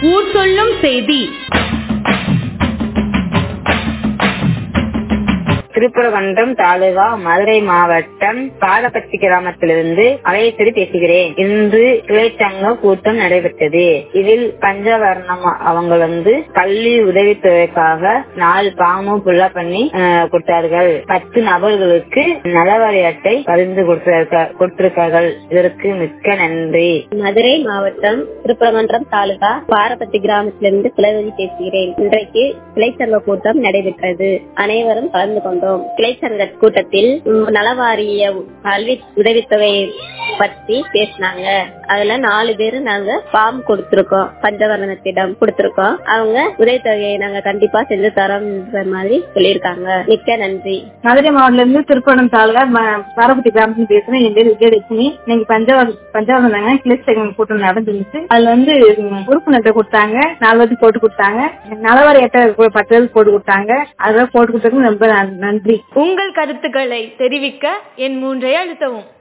ஊர் சொல்லும் செய்தி திருப்பரங்குன்றம் தாலுகா மதுரை மாவட்டம் பாலப்பட்டி கிராமத்திலிருந்து அலையத்திரி பேசுகிறேன் இன்று கிளைச்சங்க கூட்டம் நடைபெற்றது இதில் பஞ்சவர்ணம் அவங்க வந்து கல்வி உதவித்தொகைக்காக நாலு பாமும் புல்லா பண்ணி அஹ், கொடுத்தார்கள் பத்து நபர்களுக்கு நலவாரி அட்டை பரிந்து கொடுத்திருக்க- கொடுத்திருக்கார்கள் இதற்கு மிக்க நன்றி மதுரை மாவட்டம் திருப்பரங்குன்றம் தாலுகா பாரபத்தி கிராமத்திலிருந்து குலவதி பேசுகிறேன் இன்றைக்கு கிளைச்சங்க கூட்டம் நடைபெற்றது அனைவரும் கலந்து கொண்டோம் கிளைச்சங்க கூட்டத்தில் ம், நலவாரிய கல்வி உதவித்தொகை பத்தி பேசினாங்க அதுல நாலு பேரு நாங்க ஃபார்ம் கொடுத்திருக்கோம் பஞ்சவர்ணத்திடம் கொடுத்திருக்கோம் அவங்க உதவித்தொகையை நாங்க கண்டிப்பா செஞ்சு தரோம்ன்ற மாதிரி சொல்லியிருக்காங்க மிக்க நன்றி மதுரை மாவட்டத்துல இருந்து திருப்பணம் தாலுகா பாரபத்தி கிராமத்துல பேசுறேன் என் பேர் விஜயலட்சுமி இன்னைக்கு பஞ்சாவரம் பஞ்சாவரம் தாங்க கிளிஸ்ட் கூட்டம் நடந்துருந்துச்சு அதுல வந்து உம், உறுப்பு நட்டை கொடுத்தாங்க நாலு பேருக்கு போட்டு கொடுத்தாங்க நலவாரி எட்டை பத்து பேருக்கு போட்டு கொடுத்தாங்க அதெல்லாம் போட்டு கொடுத்ததுக்கு ரொம்ப நன்- நன்றி உங்கள் கருத்துக்களை தெரிவிக்க என் மூன்றை அழுத்தவும்